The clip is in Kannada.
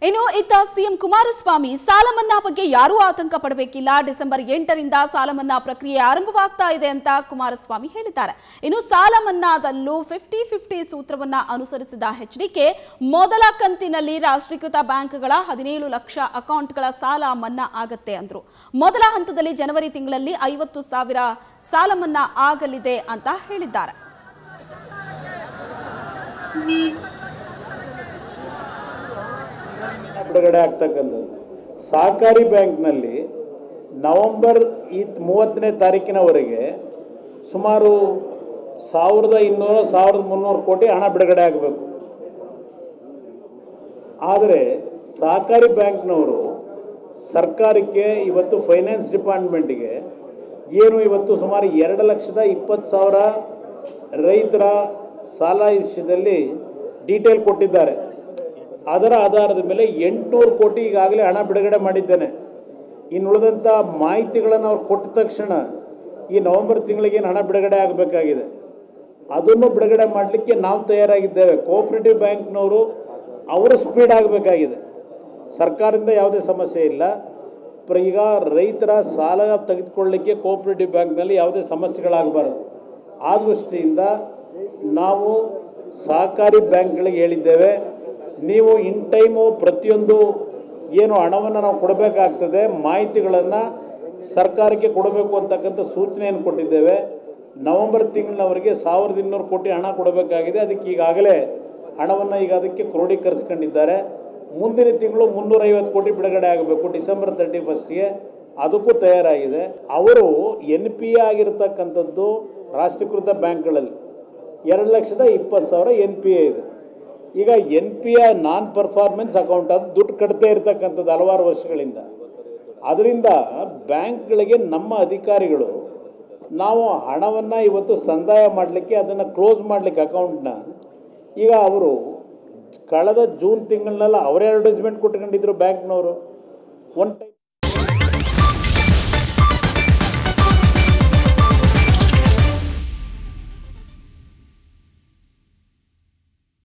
ಇನ್ನು ಇತ್ತ ಸಿಎಂ ಕುಮಾರಸ್ವಾಮಿ ಸಾಲ ಮನ್ನಾ ಬಗ್ಗೆ ಯಾರೂ ಆತಂಕ ಪಡಬೇಕಿಲ್ಲ ಡಿಸೆಂಬರ್ ಎಂಟರಿಂದ ಸಾಲ ಮನ್ನಾ ಪ್ರಕ್ರಿಯೆ ಆರಂಭವಾಗ್ತಾ ಇದೆ ಅಂತ ಕುಮಾರಸ್ವಾಮಿ ಹೇಳಿದ್ದಾರೆ ಇನ್ನು ಸಾಲ ಮನ್ನಾದಲ್ಲೂ ಫಿಫ್ಟಿ ಫಿಫ್ಟಿ ಸೂತ್ರವನ್ನ ಅನುಸರಿಸಿದ ಎಚ್ಡಿಕೆ ಮೊದಲ ಕಂತಿನಲ್ಲಿ ರಾಷ್ಟ್ರೀಕೃತ ಬ್ಯಾಂಕ್ಗಳ ಹದಿನೇಳು ಲಕ್ಷ ಅಕೌಂಟ್ಗಳ ಸಾಲ ಮನ್ನಾ ಆಗತ್ತೆ ಅಂದ್ರು ಮೊದಲ ಹಂತದಲ್ಲಿ ಜನವರಿ ತಿಂಗಳಲ್ಲಿ ಐವತ್ತು ಸಾವಿರ ಸಾಲ ಮನ್ನಾ ಆಗಲಿದೆ ಅಂತ ಹೇಳಿದ್ದಾರೆ ಬಿಡುಗಡೆ ಆಗ್ತಕ್ಕಂಥದ್ದು ಸಹಕಾರಿ ಬ್ಯಾಂಕ್ನಲ್ಲಿ ನವೆಂಬರ್ ಈ ಮೂವತ್ತನೇ ತಾರೀಕಿನವರೆಗೆ ಸುಮಾರು ಸಾವಿರದ ಇನ್ನೂರು ಸಾವಿರದ ಮುನ್ನೂರು ಕೋಟಿ ಹಣ ಬಿಡುಗಡೆ ಆಗಬೇಕು ಆದರೆ ಸಹಕಾರಿ ಬ್ಯಾಂಕ್ನವರು ಸರ್ಕಾರಕ್ಕೆ ಇವತ್ತು ಫೈನಾನ್ಸ್ ಡಿಪಾರ್ಟ್ಮೆಂಟ್ಗೆ ಏನು ಇವತ್ತು ಸುಮಾರು ಎರಡು ಲಕ್ಷದ ಇಪ್ಪತ್ತು ಸಾವಿರ ರೈತರ ಸಾಲ ವಿಷಯದಲ್ಲಿ ಡೀಟೇಲ್ ಕೊಟ್ಟಿದ್ದಾರೆ ಅದರ ಆಧಾರದ ಮೇಲೆ ಎಂಟುನೂರು ಕೋಟಿ ಈಗಾಗಲೇ ಹಣ ಬಿಡುಗಡೆ ಮಾಡಿದ್ದೇನೆ ಇನ್ನು ಉಳಿದಂಥ ಮಾಹಿತಿಗಳನ್ನು ಅವ್ರು ಕೊಟ್ಟ ತಕ್ಷಣ ಈ ನವೆಂಬರ್ ತಿಂಗಳಿಗೆ ಏನು ಹಣ ಬಿಡುಗಡೆ ಆಗಬೇಕಾಗಿದೆ ಅದನ್ನು ಬಿಡುಗಡೆ ಮಾಡಲಿಕ್ಕೆ ನಾವು ತಯಾರಾಗಿದ್ದೇವೆ ಕೋಆಪರೇಟಿವ್ ಬ್ಯಾಂಕ್ನವರು ಅವರ ಸ್ಪೀಡ್ ಆಗಬೇಕಾಗಿದೆ ಸರ್ಕಾರದಿಂದ ಯಾವುದೇ ಸಮಸ್ಯೆ ಇಲ್ಲ ಪ್ರ ಈಗ ರೈತರ ಸಾಲ ತೆಗೆದುಕೊಳ್ಳಲಿಕ್ಕೆ ಕೋಆಪರೇಟಿವ್ ಬ್ಯಾಂಕ್ನಲ್ಲಿ ಯಾವುದೇ ಸಮಸ್ಯೆಗಳಾಗಬಾರದು ಆ ದೃಷ್ಟಿಯಿಂದ ನಾವು ಸಹಕಾರಿ ಬ್ಯಾಂಕ್ಗಳಿಗೆ ಹೇಳಿದ್ದೇವೆ ನೀವು ಇನ್ ಟೈಮು ಪ್ರತಿಯೊಂದು ಏನು ಹಣವನ್ನು ನಾವು ಕೊಡಬೇಕಾಗ್ತದೆ ಮಾಹಿತಿಗಳನ್ನು ಸರ್ಕಾರಕ್ಕೆ ಕೊಡಬೇಕು ಅಂತಕ್ಕಂಥ ಸೂಚನೆಯನ್ನು ಕೊಟ್ಟಿದ್ದೇವೆ ನವೆಂಬರ್ ತಿಂಗಳಿನವರೆಗೆ ಸಾವಿರದ ಇನ್ನೂರು ಕೋಟಿ ಹಣ ಕೊಡಬೇಕಾಗಿದೆ ಅದಕ್ಕೆ ಈಗಾಗಲೇ ಹಣವನ್ನು ಈಗ ಅದಕ್ಕೆ ಕ್ರೋಢೀಕರಿಸ್ಕೊಂಡಿದ್ದಾರೆ ಮುಂದಿನ ತಿಂಗಳು ಮುನ್ನೂರೈವತ್ತು ಕೋಟಿ ಬಿಡುಗಡೆ ಆಗಬೇಕು ಡಿಸೆಂಬರ್ ತರ್ಟಿ ಫಸ್ಟ್ಗೆ ಅದಕ್ಕೂ ತಯಾರಾಗಿದೆ ಅವರು ಎನ್ ಪಿ ಎ ಆಗಿರ್ತಕ್ಕಂಥದ್ದು ರಾಷ್ಟ್ರೀಕೃತ ಬ್ಯಾಂಕ್ಗಳಲ್ಲಿ ಎರಡು ಲಕ್ಷದ ಇಪ್ಪತ್ತು ಸಾವಿರ ಎನ್ ಪಿ ಎ ಇದೆ ಈಗ N P A non performance account ಅದು ದುಡ್ಡು ಕಟ್ತೇ ಇರತಕ್ಕಂಥದ್ದು ಹಲವಾರು ವರ್ಷಗಳಿಂದ ಅದರಿಂದ ಬ್ಯಾಂಕ್ಗಳಿಗೆ ನಮ್ಮ ಅಧಿಕಾರಿಗಳು ನಾವು ಹಣವನ್ನು ಇವತ್ತು ಸಂದಾಯ ಮಾಡಲಿಕ್ಕೆ ಅದನ್ನು ಕ್ಲೋಸ್ ಮಾಡಲಿಕ್ಕೆ ಅಕೌಂಟ್ನ ಈಗ ಅವರು ಕಳೆದ ಜೂನ್ ತಿಂಗಳನ್ನೆಲ್ಲ ಅವರೇ ಅಡ್ವರ್ಟೈಸ್ಮೆಂಟ್ ಕೊಟ್ಕೊಂಡಿದ್ರು ಬ್ಯಾಂಕ್ನವರು ಒನ್ ಟೈಮ್